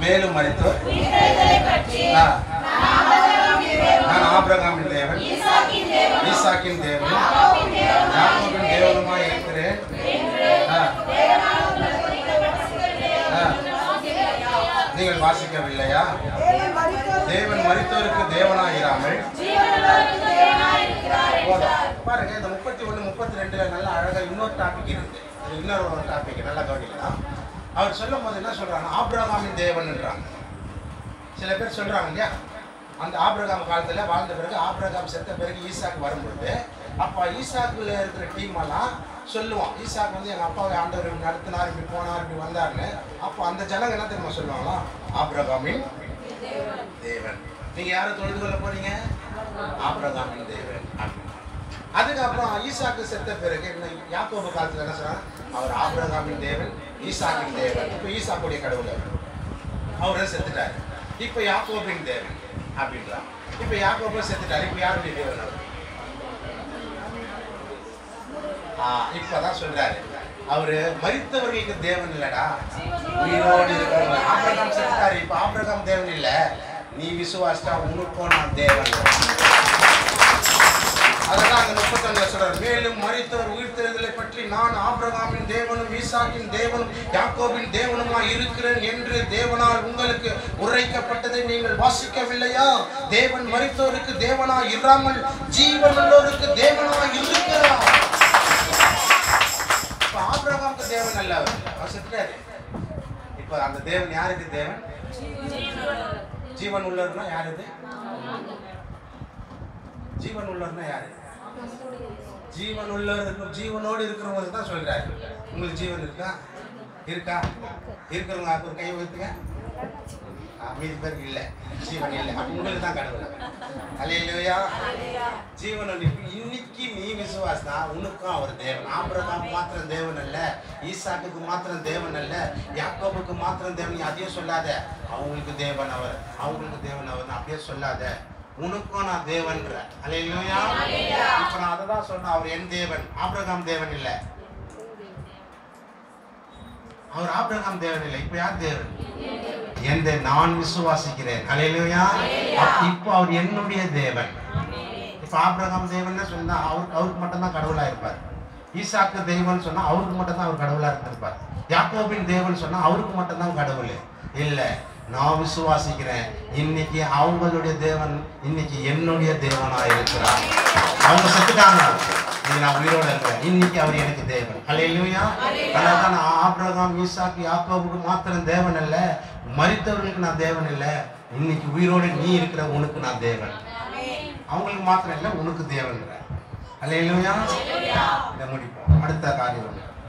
மேலும் மறித்தோர் ஆ. நான் ஆபிரகாமின் தேவன் ஈசாக்கின் தேவன் யாக்கோபின் தேவனுமாய் இருக்கிறேன் ஆ. ஆ. நீங்கள் வாசிக்கவில்லையா தேவன் மரித்தோருக்கு தேவனாயிராமல் போதும். பாருங்க இந்த முப்பத்தி ஒண்ணு முப்பத்தி ரெண்டுல நல்ல அழகா இன்னொரு டாபிக் இருக்கு இது இன்னொரு ஒரு டாபிக் நல்லா கவனிக்கலாம் அவர் சொல்லும் போது என்ன சொல்றாங்க ஆபிரகாமின் தேவன்ன்றாங்க சில பேர் சொல்றாங்க இல்லையா அந்த ஆபிரகாம் காலத்துல வாழ்ந்த பிறகு ஆபிரகாம் செத்த பிறகு ஈசாக்கு வரும்பொழுது அப்ப ஈசாக்குல இருக்கிற டீம் எல்லாம் சொல்லுவான் ஈசாக்கு வந்து எங்க அப்பாவை ஆண்டவர் இப்படி நடத்தினார் இப்படி போனார் இப்படி வந்தாருன்னு அப்போ அந்த ஜனங்க என்ன தெரியுமா சொல்லுவாங்களா ஆபிரகாமின் தேவன் நீங்க யாரை தொழுது கொள்ள போறீங்க ஆபிரகாமின் தேவன் அப்படின்னு. அதுக்கப்புறம் ஈசாக்கு செத்த பிறகு என்ன யாக்கோபு காலத்துல என்ன சொல்றாங்க அவர் ஆபிரகாமின் தேவன் ஈசாக்கின் தேவன் இப்போ ஈசாக்குடைய கடவுள் அவர் அவரே செத்துட்டாரு இப்போ யாக்கோபின் தேவன் அப்படின்றான் இப்போ யாக்கோபு செத்துட்டாரு இப்போ யாருடைய தேவன் அவர் ஆ இப்பதான் சொல்றாரு அவரு மரித்தவர்களுக்கு தேவன் இல்லடா உயிரோடு இருக்கிறவங்க ஆபிரகாம் செத்துட்டாரு இப்போ ஆபிரகாம் தேவன் இல்ல நீ விசுவாசிட்டா உனக்கும் நான் தேவன் அதெல்லாம் அங்க முப்பத்தொன்னு சொல்றாரு மேலும் மரித்தவர் உயிர்த்தெழுதலை பற்றி நான் ஆபிரகாமின் தேவனும் ஈசாக்கின் தேவனும் யாக்கோபின் தேவனுமாய் இருக்கிறேன் என்று தேவனால் உங்களுக்கு உரைக்கப்பட்டதை நீங்கள் வாசிக்கவில்லையா தேவன் மரித்தோருக்கு தேவனாய் இராமல் ஜீவனுள்ளோருக்கு தேவனாய் இருக்கிறார் இப்ப ஆபிரகாமுக்கு தேவன் அல்ல அவர் அவர் செத்துட்டாரு இப்ப அந்த தேவன் யாருக்கு தேவன் ஜீவன் உள்ளவர்னா யார் இது ஜீவன் உள்ளவர்னா யாரு ஜீவன் உள்ளவர் ஜீவனோடு இருக்கிறவங்களுக்கு தான் சொல்றாரு உங்களுக்கு ஜீவன் இருக்கா இருக்கா இருக்கிறவங்க ஒரு கை வைத்துங்க மீதி பேருக்கு இல்லை ஜீவன் இல்லை அப்ப உங்களுக்கு தான் கடவுள் அலையிலையா ஜீவன் உண்டு. இப்ப இன்னைக்கு நீ விசுவாசா உனக்கும் அவர் தேவன் ஆபிரகாம் மாத்திரம் தேவன் அல்ல ஈசாக்குக்கு மாத்திரம் தேவன் அல்ல யாக்கோபுக்கு மாத்திரம் தேவன் நீ அதையும் சொல்லாத அவங்களுக்கு தேவன் அவர் அவங்களுக்கு தேவன் அவர் அப்படியே சொல்லாத உனக்கும் நான் தேவன்ற அலையிலையா இப்ப நான் அதை தான் சொன்னேன் அவர் என் தேவன் ஆபிரகாம் தேவன் இல்லை அவர் ஆபிரகாம் தேவன் இல்லை இப்ப யார் தேவன் எந்த நான் விசுவாசிக்கிறேன் அலையிலையா இப்போ அவர் என்னுடைய தேவன் இப்ப ஆபிரகாம் தேவன் சொன்னா அவர் அவருக்கு மட்டும்தான் கடவுளா இருப்பார் ஈசாக்கு தெய்வம்னு சொன்னா அவருக்கு மட்டும்தான் அவர் கடவுளா இருந்திருப்பார் யாக்கோபின் தேவன் சொன்னா அவருக்கு மட்டும்தான் கடவுள் இல்ல நான் விசுவாசிக்கிறேன் இன்னைக்கு அவங்களுடைய தேவன் இன்னைக்கு என்னுடைய தேவனா இருக்கிறார் அவங்க செத்துட்டாங்க இன்னைக்கு நான் உயிரோட இருக்கிறேன் இன்னைக்கு அவர் எனக்கு தேவன் அல்லையா அதனால நான் ஆபிரகாம் ஈசாக்கு யாக்கோபுக்கு மாத்திரம் தேவன் அல்ல மரித்தவர்களுக்கு நான் தேவன் இல்ல இன்னைக்கு உயிரோட நீ இருக்கிற உனக்கு நான் தேவன் அவங்களுக்கு மாத்திரம் இல்லை உனக்கு தேவன்ற அல்லையா இதை முடிப்போம் அடுத்த காரியம் ஒண்ணு.